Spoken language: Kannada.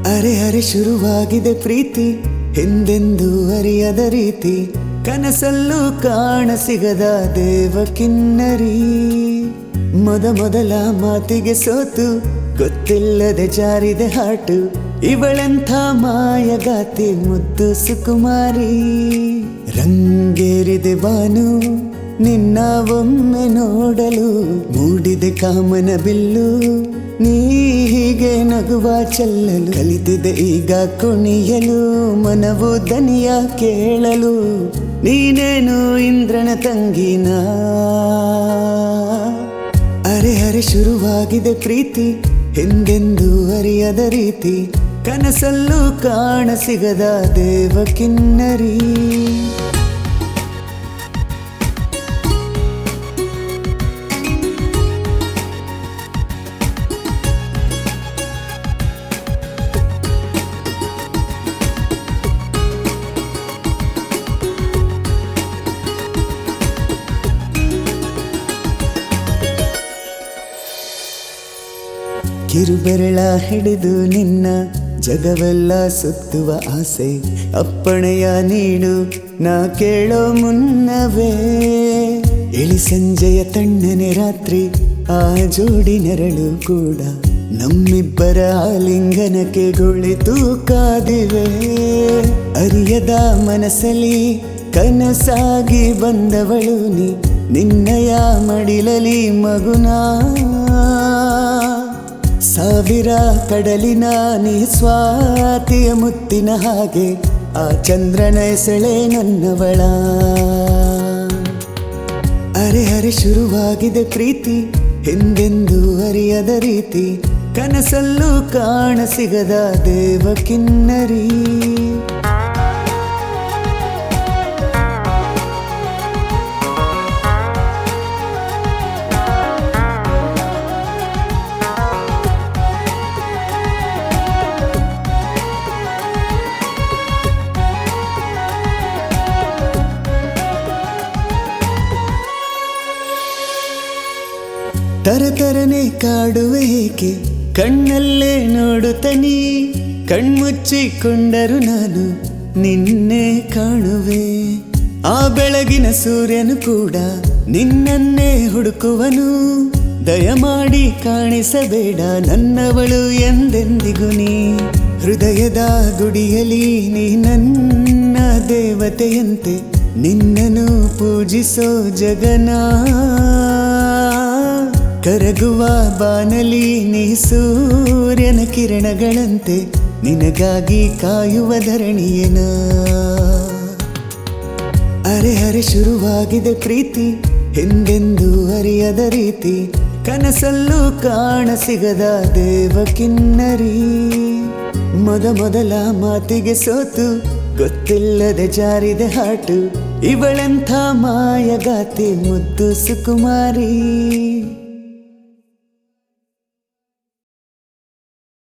ಅರೆ ಅರೆ ಶುರುವಾಗಿದೆ ಪ್ರೀತಿ ಹಿಂದೆಂದೂ ಅರಿಯದ ರೀತಿ ಕನಸಲ್ಲೂ ಕಾಣ ಸಿಗದ ದೇವ ಕಿನ್ನರಿ ಮೊದ ಮೊದಲ ಮಾತಿಗೆ ಸೋತು ಗೊತ್ತಿಲ್ಲದೆ ಜಾರಿದೆ ಹಾಟು ಇವಳೆಂಥ ಮಾಯಗಾತಿ ಮುದ್ದು ಸುಕುಮಾರಿ ರಂಗೇರಿದೆ ಬಾನು ನಿನ್ನ ಒಮ್ಮೆ ನೋಡಲು ಮೂಡಿದೆ ಕಾಮನ ಬಿಲ್ಲು ನೀ ಹೀಗೆ ನಗುವ ಚೆಲ್ಲಲು ಕಲಿತಿದೆ ಈಗ ಕುಣಿಯಲು ಮನವು ದನಿಯ ಕೇಳಲು ನೀನೇನು ಇಂದ್ರನ ತಂಗಿನ ಅರೆ ಅರೆ ಶುರುವಾಗಿದೆ ಪ್ರೀತಿ ಹಿಂದೆಂದೂ ಅರಿಯದ ರೀತಿ ಕನಸಲ್ಲೂ ಕಾಣ ಸಿಗದ ದೇವ ಕಿನ್ನರಿ ಕಿರುಬೆರಳ ಹಿಡಿದು ನಿನ್ನ ಜಗವೆಲ್ಲ ಸುತ್ತುವ ಆಸೆ ಅಪ್ಪಣೆಯ ನೀಡು ನಾ ಕೇಳೋ ಮುನ್ನವೇ ಇಳಿ ಸಂಜೆಯ ತಣ್ಣನೆ ರಾತ್ರಿ ಆ ಜೋಡಿ ನೆರಳು ಕೂಡ ನಮ್ಮಿಬ್ಬರ ಆಲಿಂಗನಕ್ಕೆ ಗುಳಿತು ಕಾದಿವೆ ಅರಿಯದ ಮನಸ್ಸಲ್ಲಿ ಕನಸಾಗಿ ಬಂದವಳು ನೀ ನಿನ್ನಯ ಮಡಿಲಲಿ ಮಗುನಾ ಸಾವಿರ ಕಡಲಿನ ನೀ ಸ್ವಾತಿಯ ಮುತ್ತಿನ ಹಾಗೆ ಆ ಚಂದ್ರನ ಎಸಳೆ ನನ್ನವಳ ಅರೆ ಅರೆ ಶುರುವಾಗಿದೆ ಪ್ರೀತಿ ಹಿಂದೆಂದೂ ಅರಿಯದ ರೀತಿ ಕನಸಲ್ಲೂ ಕಾಣ ಸಿಗದ ದೇವ ಕಿನ್ನರಿ ತರತರನೆ ಕಾಡುವೆ ಏಕೆ ಕಣ್ಣಲ್ಲೇ ನೋಡುತ್ತನಿ ಕಣ್ಮುಚ್ಚಿಕೊಂಡರು ನಾನು ನಿನ್ನೆ ಕಾಣುವೆ ಆ ಬೆಳಗಿನ ಸೂರ್ಯನು ಕೂಡ ನಿನ್ನನ್ನೇ ಹುಡುಕುವನು ದಯಮಾಡಿ ಕಾಣಿಸಬೇಡ ನನ್ನವಳು ಎಂದೆಂದಿಗೂ ನೀ ಹೃದಯದ ಗುಡಿಯಲಿ ನೀ ನನ್ನ ದೇವತೆಯಂತೆ ನಿನ್ನನು ಪೂಜಿಸೋ ಜಗನಾ ಕರಗುವ ಬಾನಲಿ ನೀ ಸೂರ್ಯನ ಕಿರಣಗಳಂತೆ ನಿನಗಾಗಿ ಕಾಯುವ ಧರಣಿಯನ ಅರೆ ಅರೆ ಶುರುವಾಗಿದೆ ಪ್ರೀತಿ ಹಿಂದೆಂದೂ ಅರಿಯದ ರೀತಿ ಕನಸಲ್ಲೂ ಕಾಣ ಸಿಗದ ದೇವ ಕಿನ್ನರಿ ಮೊದ ಮೊದಲ ಮಾತಿಗೆ ಸೋತು ಗೊತ್ತಿಲ್ಲದೆ ಜಾರಿದೆ ಹಾಟು ಇವಳೆಂಥ ಮಾಯಗಾತಿ ಮುದ್ದು ಸುಕುಮಾರಿ